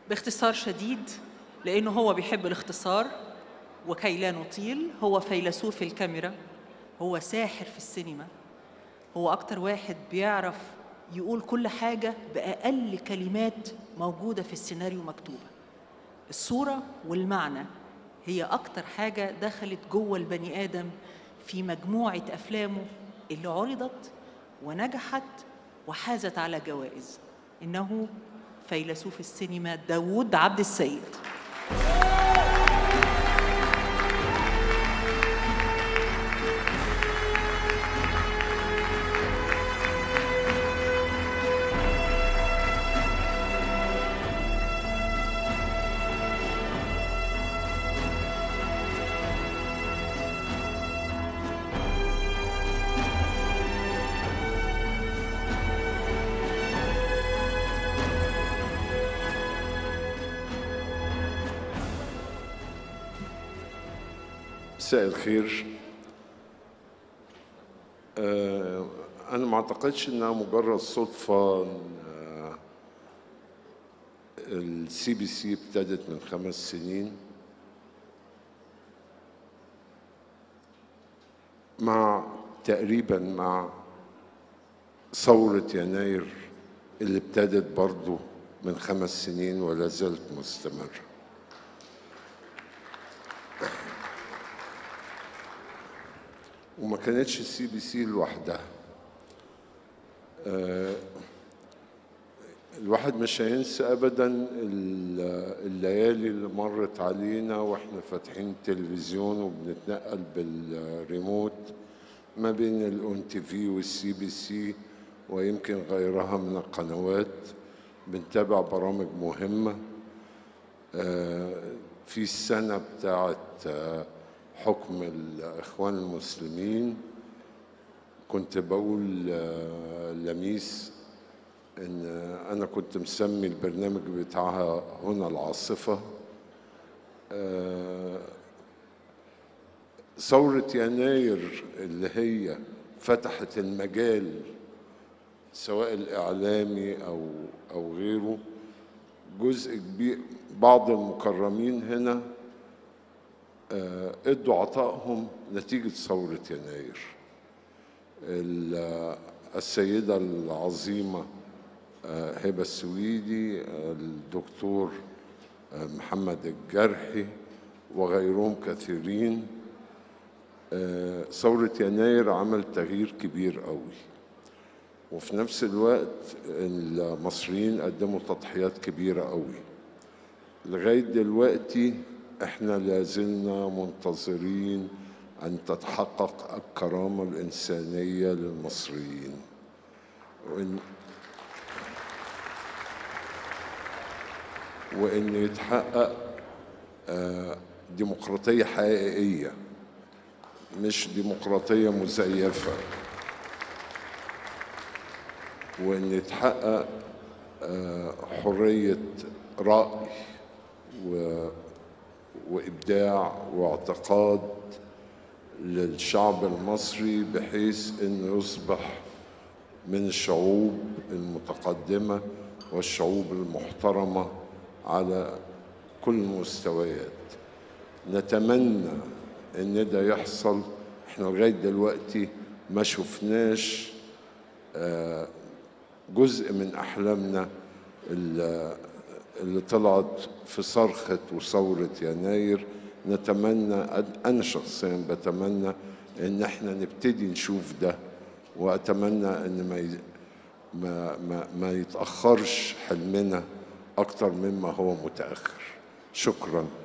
باختصار شديد لأنه هو بيحب الاختصار وكي لا نطيل هو فيلسوف الكاميرا هو ساحر في السينما هو أكتر واحد بيعرف يقول كل حاجة بأقل كلمات موجودة في السيناريو مكتوبة الصورة والمعنى هي أكتر حاجة دخلت جوه البني آدم في مجموعة أفلامه اللي عرضت ونجحت وحازت على جوائز إنه فيلسوف السينما داوود عبد السيد مساء الخير آه، أنا ما أعتقدش إنها مجرد صدفة إن السي بي سي ابتدت من خمس سنين مع تقريبا مع ثورة يناير اللي ابتدت برضو من خمس سنين ولا زالت مستمرة وما كانتش السي بي سي لوحدها آه، الواحد مش هينسى ابدا ال- الليالي اللي مرت علينا واحنا فاتحين التلفزيون وبنتنقل بالريموت ما بين الاون تي في والسي بي سي ويمكن غيرها من القنوات بنتابع برامج مهمه آه، في السنه بتاعت آه، حكم الاخوان المسلمين كنت بقول آه، لميس ان انا كنت مسمي البرنامج بتاعها هنا العاصفه آه، ثورة يناير اللي هي فتحت المجال سواء الإعلامي أو أو غيره جزء كبير بعض المكرمين هنا آه، ادوا عطائهم نتيجة ثورة يناير ال- السيدة العظيمة آه، هبة السويدي آه، الدكتور آه، محمد الجرحي وغيرهم كثيرين آه، ثورة يناير عمل تغيير كبير قوي وفي نفس الوقت المصريين قدموا تضحيات كبيرة قوي لغاية دلوقتي احنا لازلنا منتظرين أن تتحقق الكرامة الإنسانية للمصريين وإن وإن يتحقق آه، ديمقراطية حقيقية مش ديمقراطية مزيفة وإن يتحقق آه، حرية رأي و- وإبداع واعتقاد للشعب المصري بحيث أنه يصبح من الشعوب المتقدمة والشعوب المحترمة على كل المستويات نتمنى ان ده يحصل احنا لغايه دلوقتي ما شفناش آه، جزء من احلامنا اللي اللي طلعت في صرخة وثورة يناير نتمنى أنا شخصيا بتمنى إن احنا نبتدي نشوف ده وأتمنى إن ما ي- ما ما, ما يتأخرش حلمنا أكتر مما هو متأخر شكراً